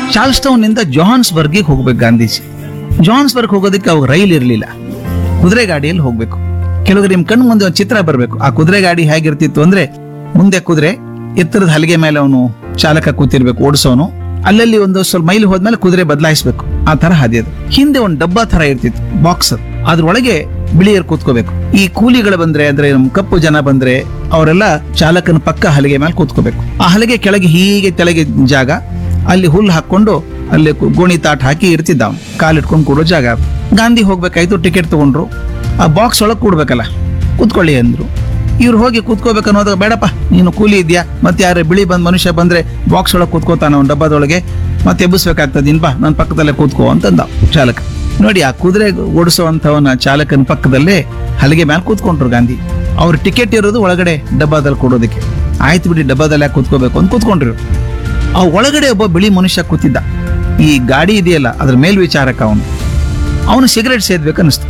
Charles town ನಿಂದ ಜೋಹಾನ್ಸ್ಬರ್ಗಿಗೆ ಹೋಗ್ಬೇಕು Gandhiji Johannesburg ಹೋಗೋದಕ್ಕೆ ಅವಾಗ ರೈಲ್ ಇರಲಿಲ್ಲ ಕುದುರೆ ಗಾಡಿಯಲ್ಲಿ ಹೋಗ್ಬೇಕು ಕೆಲವರು ನಿಮ್ ಕಣ್ಣು ಮುಂದೆ ಒಂದು ಚಿತ್ರ ಬರಬೇಕು ಆ ಕುದುರೆ ಗಾಡಿ ಹೇಗಿರ್ತಿತ್ತು ಅಂದ್ರೆ ಮುಂದೆ ಕುದುರೆ ಎತ್ತರದ ಹಲಿಗೆ ಮೇಲೆ ಅವನು ಚಾಲಕ ಕೂತಿರ್ಬೇಕು ಓಡಿಸೋನು ಅಲ್ಲಲ್ಲಿ ಒಂದು ಸ್ವಲ್ಪ ಮೈಲಿ ಹೋದ್ಮೇಲೆ ಕುದುರೆ ಬದಲಾಯಿಸ್ಬೇಕು ಆ ತರ ಹಾದಿಯದು ಹಿಂದೆ ಒಂದು ಡಬ್ಬಾ ತರ ಇರ್ತಿತ್ತು ಬಾಕ್ಸ್ ಅದ್ರೊಳಗೆ ಬಿಳಿಯರು ಕೂತ್ಕೋಬೇಕು ಈ ಕೂಲಿಗಳು ಬಂದ್ರೆ ಅಂದ್ರೆ ನಮ್ ಕಪ್ಪು ಜನ ಬಂದ್ರೆ ಅವರೆಲ್ಲ ಚಾಲಕನ ಪಕ್ಕ ಹಲಿಗೆ ಮೇಲೆ ಕೂತ್ಕೋಬೇಕು ಆ ಹಲಿಗೆ ಕೆಳಗೆ ಹೀಗೆ ತೆಳಗೆ ಜಾಗ ಅಲ್ಲಿ ಹುಲ್ಲು ಹಾಕೊಂಡು ಅಲ್ಲಿ ಕು- ಗೋಣಿ ತಾಟ್ ಹಾಕಿ ಇರ್ತಿದ್ದ ಅವ್ನು ಕಾಲಿಟ್ಕೊಂಡು ಕೂಡೋ ಜಾಗ ಅದು. ಗಾಂಧಿ ಹೋಗ್ಬೇಕಾಯ್ತು ಟಿಕೆಟ್ ತಗೊಂಡ್ರು ಆ ಬಾಕ್ಸ್ ಒಳಗೆ ಕೂಡ್ಬೇಕಲ್ಲ ಕೂತ್ಕೊಳ್ಳಿ ಅಂದ್ರು ಇವ್ರು ಹೋಗಿ ಕೂತ್ಕೋಬೇಕು ಅನ್ನೋದಾಗ ಬೇಡಪ್ಪ ನೀನು ಕೂಲಿ ಇದೆಯಾ ಮತ್ತೆ ಯಾರೇ ಬಿಳಿ ಬಂದ್ ಮನುಷ್ಯ ಬಂದ್ರೆ ಬಾಕ್ಸ್ ಒಳಗೆ ಕೂತ್ಕೋತಾನ ಅವ್ನ ಡಬ್ಬದೊಳಗೆ ಮತ್ತೆ ಎಬ್ಬಿಸ್ಬೇಕಾಗ್ತದೆ ನೀನ್ ಬಾ ನನ್ನ ಪಕ್ಕದಲ್ಲೇ ಕೂತ್ಕೋ ಅಂತಂದ ಚಾಲಕ ನೋಡಿ ಆ ಕುದುರೆ ಓಡಿಸುವಂತವನ ಚಾಲಕನ ಪಕ್ಕದಲ್ಲೇ ಹಲಿಗೆ ಮೇಲೆ ಕೂತ್ಕೊಂಡ್ರು ಗಾಂಧಿ ಅವ್ರ ಟಿಕೆಟ್ ಇರೋದು ಒಳಗಡೆ ಡಬ್ಬದಲ್ಲಿ ಕೊಡೋದಕ್ಕೆ ಆಯ್ತು ಬಿಡಿ ಡಬ್ಬದಲ್ಲಿ ಯಾಕೆ ಕೂತ್ಕೋಬೇಕು ಅಂತ ಕೂತ್ಕೊಂಡ್ರು ಆ ಒಳಗಡೆ ಒಬ್ಬ ಬಿಳಿ ಮನುಷ್ಯ ಕೂತಿದ್ದ ಈ ಗಾಡಿ ಇದೆಯಲ್ಲ ಅದ್ರ ಮೇಲ್ವಿಚಾರಕ ಅವನು ಅವನು ಸಿಗರೇಟ್ ಸೇದ್ಬೇಕು ಅನ್ನಿಸ್ತು